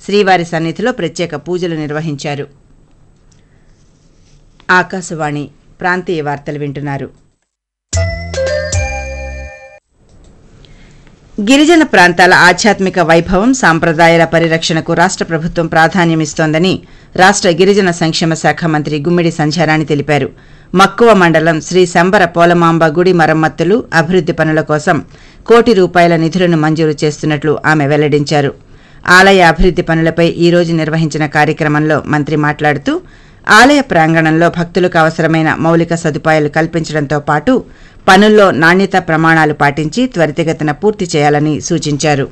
శ్రీవారి సన్నిధిలో ప్రత్యేక పూజలు నిర్వహించారు ఆకాశవాణి ప్రాంతీయ వార్తలు వింటున్నారు గిరిజన ప్రాంతాల ఆధ్యాత్మిక వైభవం సాంప్రదాయాల పరిరక్షణకు రాష్ట్ర ప్రభుత్వం ప్రాధాన్యమిస్తోందని రాష్ట్ర గిరిజన సంక్షేమ శాఖ మంత్రి గుమ్మిడి సంధ్యారాణి తెలిపారు మక్కువ మండలం శ్రీ శంబర పోలమాంబ గుడి మరమ్మతులు అభివృద్ది పనుల కోసం కోటి రూపాయల నిధులను మంజూరు చేస్తున్నట్లు ఆమె వెల్లడించారు ఆలయ అభివృద్ది పనులపై ఈ రోజు నిర్వహించిన కార్యక్రమంలో మంత్రి మాట్లాడుతూ ఆలయ ప్రాంగణంలో భక్తులకు అవసరమైన మౌలిక సదుపాయాలు కల్పించడంతో పాటు పనుల్లో నాణ్యత ప్రమాణాలు పాటించి త్వరితగతిన పూర్తి చేయాలని సూచించారు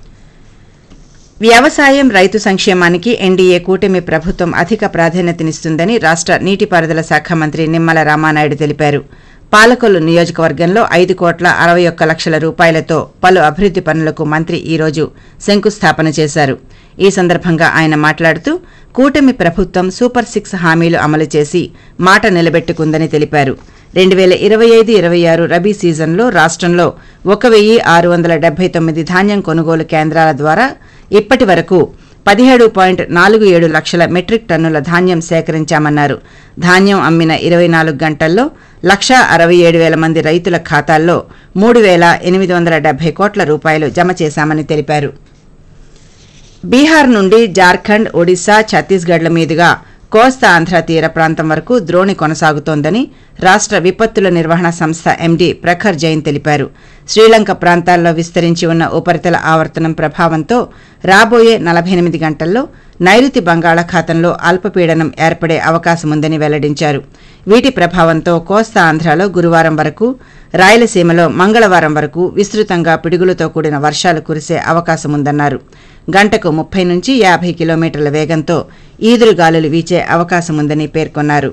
వ్యవసాయం రైతు సంక్షేమానికి ఎన్డీఏ కూటమి ప్రభుత్వం అధిక ప్రాధాన్యతనిస్తుందని రాష్ట్ర నీటిపారుదల శాఖ మంత్రి నిమ్మల రామానాయుడు తెలిపారు పాలకొల్లు నియోజకవర్గంలో ఐదు కోట్ల అరవై ఒక్క లక్షల రూపాయలతో పలు అభివృద్ది పనులకు మంత్రి ఈ రోజు శంకుస్థాపన చేశారు ఈ సందర్భంగా ఆయన మాట్లాడుతూ కూటమి ప్రభుత్వం సూపర్ సిక్స్ హామీలు అమలు చేసి మాట నిలబెట్టుకుందని తెలిపారు రెండు వేల ఇరవై ఐదు ఇరవై ఆరు రబీ సీజన్లో రాష్ట్రంలో ఒక వెయ్యి ఆరు వందల డెబ్బై తొమ్మిది ధాన్యం కొనుగోలు కేంద్రాల ద్వారా ఇప్పటి వరకు పదిహేడు పాయింట్ నాలుగు ఏడు లక్షల మెట్రిక్ టన్నుల ధాన్యం సేకరించామన్నారు ధాన్యం అమ్మిన ఇరవై నాలుగు గంటల్లో లక్షా అరవై ఏడు వేల మంది రైతుల ఖాతాల్లో మూడు వేల ఎనిమిది వందల డెబ్బై కోట్ల రూపాయలు జమ చేశామని తెలిపారు బీహార్ నుండి జార్ఖండ్ ఒడిశా ఛత్తీస్గఢ్ల మీదుగా కోస్తా ఆంధ్ర తీర ప్రాంతం వరకు ద్రోణి కొనసాగుతోందని రాష్ట్ర విపత్తుల నిర్వహణ సంస్థ ఎండీ ప్రఖర్ జైన్ తెలిపారు శ్రీలంక ప్రాంతాల్లో విస్తరించి ఉన్న ఉపరితల ఆవర్తనం ప్రభావంతో రాబోయే నలభై ఎనిమిది గంటల్లో నైరుతి బంగాళాఖాతంలో అల్పపీడనం ఏర్పడే అవకాశముందని వెల్లడించారు వీటి ప్రభావంతో కోస్తా ఆంధ్రాలో గురువారం వరకు రాయలసీమలో మంగళవారం వరకు విస్తృతంగా పిడుగులతో కూడిన వర్షాలు కురిసే అవకాశముందన్నారు గంటకు ముప్పై నుంచి యాభై కిలోమీటర్ల వేగంతో ఈదురుగాలులు వీచే అవకాశముందని పేర్కొన్నారు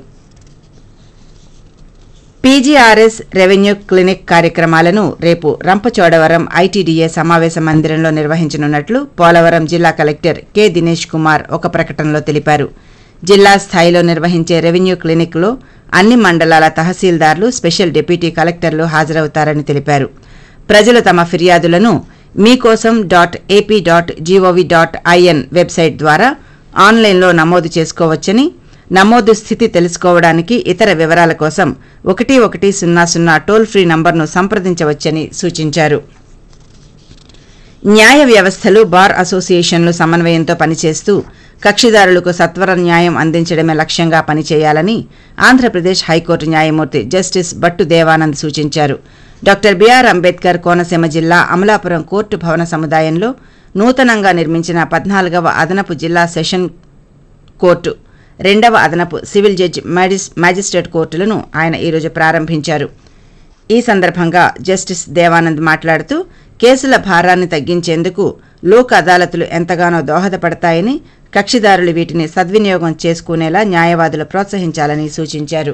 పీజీఆర్ఎస్ రెవెన్యూ క్లినిక్ కార్యక్రమాలను రేపు రంపచోడవరం ఐటీడీఏ సమావేశ మందిరంలో నిర్వహించనున్నట్లు పోలవరం జిల్లా కలెక్టర్ కె దినేష్ కుమార్ ఒక ప్రకటనలో తెలిపారు జిల్లా స్థాయిలో నిర్వహించే రెవెన్యూ క్లినిక్లో అన్ని మండలాల తహసీల్దార్లు స్పెషల్ డిప్యూటీ కలెక్టర్లు హాజరవుతారని తెలిపారు ప్రజలు తమ ఫిర్యాదులను Meekosam dot AP dot G O V dot I N website ద్వారా ఆన్లైన్లో నమోదు చేసుకోవచ్చని నమోదు స్థితి తెలుసుకోవడానికి ఇతర వివరాల కోసం ఒకటి ఒకటి సున్నా సున్నా టోల్ ఫ్రీ నంబర్ను సంప్రదించవచ్చని సూచించారు న్యాయ వ్యవస్థలు బార్ అసోసియేషన్లు సమన్వయంతో పనిచేస్తూ కక్షిదారులకు సత్వర న్యాయం అందించడమే లక్ష్యంగా పనిచేయాలని ఆంధ్రప్రదేశ్ హైకోర్టు న్యాయమూర్తి జస్టిస్ బట్టు దేవానంద్ సూచించారు డాక్టర్ బిఆర్ అంబేద్కర్ కోనసీమ జిల్లా అమలాపురం కోర్టు భవన సముదాయంలో నూతనంగా నిర్మించిన పద్నాలుగవ అదనపు జిల్లా సెషన్ కోర్టు రెండవ అదనపు సివిల్ జడ్జి మ్యాజిస్ మ్యాజిస్ట్రేట్ కోర్టులను ఆయన ఈరోజు ప్రారంభించారు ఈ సందర్భంగా జస్టిస్ దేవానంద్ మాట్లాడుతూ కేసుల భారాన్ని తగ్గించేందుకు లోక్ అదాలతులు ఎంతగానో దోహదపడతాయని కక్షిదారులు వీటిని సద్వినియోగం చేసుకునేలా న్యాయవాదులు ప్రోత్సహించాలని సూచించారు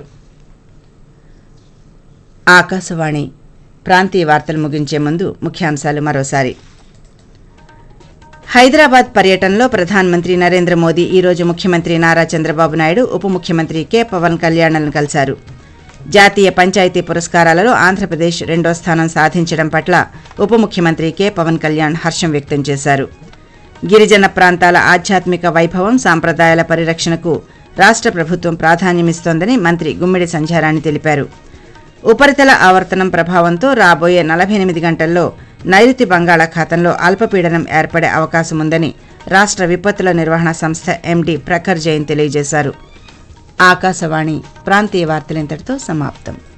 ఆకాశవాణి ప్రాంతీయ వార్తలు ముగించే ముందు ముఖ్యాంశాలు మరోసారి హైదరాబాద్ పర్యటనలో ప్రధానమంత్రి నరేంద్ర మోదీ ఈ రోజు ముఖ్యమంత్రి నారా చంద్రబాబు నాయుడు ఉప ముఖ్యమంత్రి కె పవన్ కళ్యాణ్లను కలిశారు జాతీయ పంచాయతీ పురస్కారాలలో ఆంధ్రప్రదేశ్ రెండో స్థానం సాధించడం పట్ల ఉప ముఖ్యమంత్రి కె పవన్ కళ్యాణ్ హర్షం వ్యక్తం చేశారు గిరిజన ప్రాంతాల ఆధ్యాత్మిక వైభవం సాంప్రదాయాల పరిరక్షణకు రాష్ట్ర ప్రభుత్వం ప్రాధాన్యమిస్తోందని మంత్రి గుమ్మిడి సంధ్యారాణి తెలిపారు ఉపరితల ఆవర్తనం ప్రభావంతో రాబోయే నలభై ఎనిమిది గంటల్లో నైరుతి బంగాళాఖాతంలో అల్పపీడనం ఏర్పడే అవకాశముందని రాష్ట్ర విపత్తుల నిర్వహణ సంస్థ ఎండీ ప్రఖర్ జైన్ తెలియజేశారు ఆకాశవాణి ప్రాంతీయ వార్తలింతటితో సమాప్తం